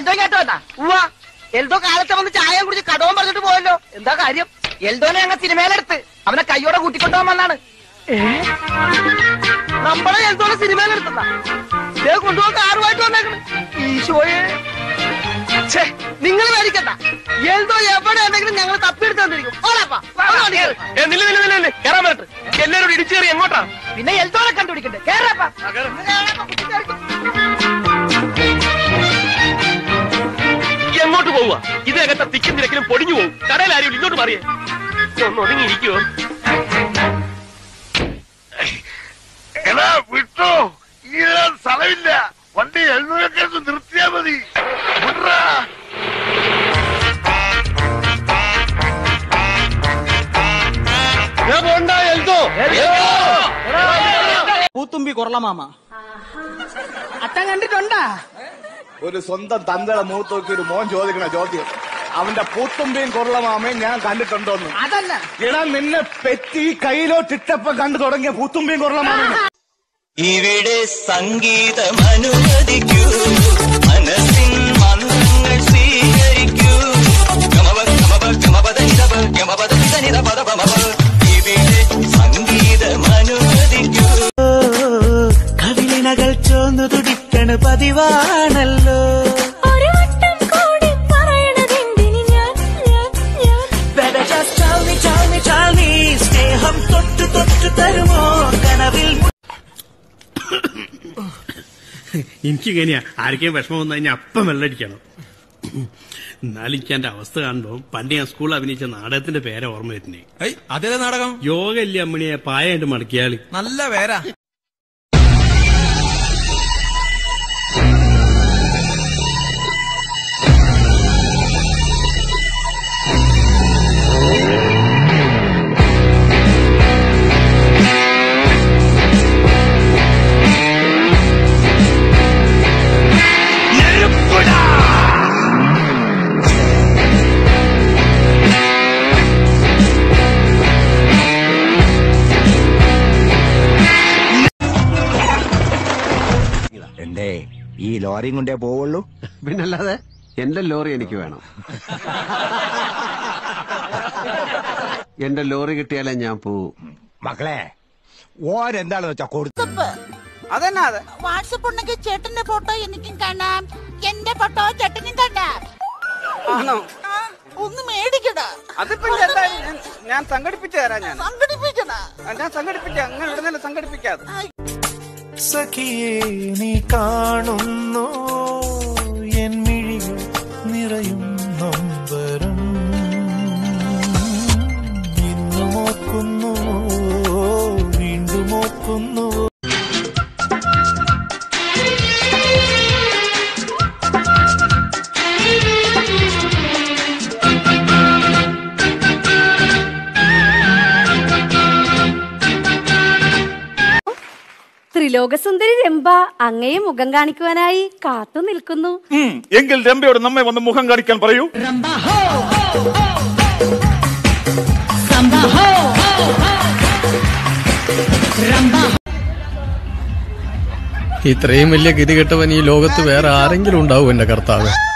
എൽദോ കേട്ടോ എന്നാ ഉവ്വ എൽദോ കാലത്തെ വന്ന് ചായ കുടിച്ച് കടവും പറഞ്ഞിട്ട് പോയല്ലോ എന്താ കാര്യം എൽദോനെ ഞങ്ങൾ സിനിമയിലെടുത്ത് അവനെ കയ്യോടെ കൂട്ടിക്കൊണ്ടുപോകാൻ വന്നാണ് നമ്മളെ എൽദോനെ സിനിമയിലെടുത്തുന്ന ഇതേ കൊണ്ടുപോകാൻ കാറുമായിട്ട് വന്നേക്കണ് ഈശോയെ ഛേ, നിങ്ങൾ മേടിക്കണ്ട എൽദോ എവിടെ ഉണ്ടെങ്കിലും ഞങ്ങൾ തപ്പിയെടുത്ത് തന്നിരിക്കും ഓടാപ്പാ, ഓടാ വണ്ടി കേറ്. ഏ, നില്ല് നില്ല് നില്ല് നില്ല്. കേറാൻ വരട്ടെ എല്ലാരും ഇടിച്ചു കയറി എങ്ങോട്ടാ പിന്നെ എൽദോനെ കണ്ടുപിടിക്കണ്ടേ കേറാപ്പാ കേറ്. കേറാപ്പാ, കുത്തി കേറിക്കോ. എങ്ങോട്ട് പോവുക ഇതേകത്തെ തിക്കും തിരക്കിലും പൊടിഞ്ഞു പോകും കടയിൽ ആരും ഇങ്ങോട്ട് മാറിയേ ഒന്ന് ഒതുങ്ങിയിരിക്കുവോ എടാ വിട്ടോ ഈ സ്ഥലമില്ല വണ്ടി എഴുന്നൂറൊക്കെ നിർത്തിയാ മതി വിട്രാ. പൂത്തുമ്പി കൊറളമാമ അട്ടൻ കണ്ടിട്ടുണ്ടാ ഒരു സ്വന്തം തന്തയുടെ മുഖത്ത് നോക്കി ഒരു മോൻ ചോദിക്കണ ചോദ്യം അവന്റെ പൂത്തുമ്പിയും കൊള്ളമാമയും ഞാൻ കണ്ടിട്ടുണ്ടോന്ന് അതല്ല എടാ നിന്നെ പെറ്റി കയ്യിലോട്ടിട്ടപ്പം കണ്ടു തുടങ്ങിയ പൂത്തുമ്പിയും കൊള്ളമാമയും ഇവിടെ സംഗീതം അനുവദിക്കൂ മനസ്സിൻ മന്ത്രങ്ങൾ സ്വീകരിക്കൂ ഗമപ ഗമപ ഗമപദ നിതപ ഗമപദ നിത പദ പമപ ഇവിടെ സംഗീതം അനുവദിക്കൂ കവിളിനകൾ ചോന്നു തുടിക്കണ പതിവാണല്ലോ ഒരു വട്ടം കൂടി പറയണതെന്തിന് ഞാൻ ഞാൻ ഞാൻ Better just tell me, tell me, tell me സ്നേഹം തൊട്ടു തൊട്ടു തരുമോ കനവിൽ എനിക്കിങ്ങനെയാ ആർക്കെയും വിഷമം വന്നു കഴിഞ്ഞാൽ അപ്പം വെള്ളടിക്കണം എന്നാലും എനിക്ക് എന്റെ അവസ്ഥ കാണുമ്പോൾ പണ്ട് ഞാൻ സ്കൂളിൽ അഭിനയിച്ച നാടകത്തിന്റെ പേരെ ഓർമ്മ വരുന്നേ അതേ നാടകം യോഗ ഇല്ലേ അമ്മണിയെ പായായിട്ട് മടക്കിയാളി നല്ല പേരാ എന്തേ ഈ ലോറിയും കൊണ്ടേ പോവുള്ളൂ പിന്നല്ലാതെ എന്റെ ലോറി എനിക്ക് വേണം എന്റെ ലോറി കിട്ടിയാലേ ഞാൻ പോവും മക്കളെ ഓരെന്താണെന്ന് വെച്ചാ കൊടുത്തു അതെന്നാ അത് വാട്സപ്പ് ഉണ്ടെങ്കിൽ ചേട്ടന്റെ ഫോട്ടോ എനിക്കും കാണാം എന്റെ ഫോട്ടോ ചേട്ടനും കാണാം ആണോ ആ, ഒന്ന് മേടിക്കട അതിപ്പോ ചേട്ടാ ഞാൻ- ഞാൻ സംഘടിപ്പിച്ചു തരാം ഞാൻ സംഘടിപ്പിക്കണ ആ, ഞാൻ സംഘടിപ്പിക്കാം അങ്ങനെ ഇടുന്നല്ലേ സംഘടിപ്പിക്കാതെ സഖിയെ നീ കാണുന്നു എൻ മിഴികൾ നിറയും നൊമ്പരം ഇന്നു ഓർക്കുന്നു വീണ്ടും ഓർക്കുന്നു ത്രിലോകസുന്ദരി രംഭ അങ്ങയെ മുഖം കാണിക്കുവാനായി കാത്തു നിൽക്കുന്നു എങ്കിൽ രമ്പയോട് നമ്മെ വന്ന് മുഖം കാണിക്കാൻ പറയൂ ഇത്രയും വലിയ ഗതി കെട്ടവൻ ഈ ലോകത്ത് വേറെ ആരെങ്കിലും ഉണ്ടാവും എന്റെ കർത്താവ്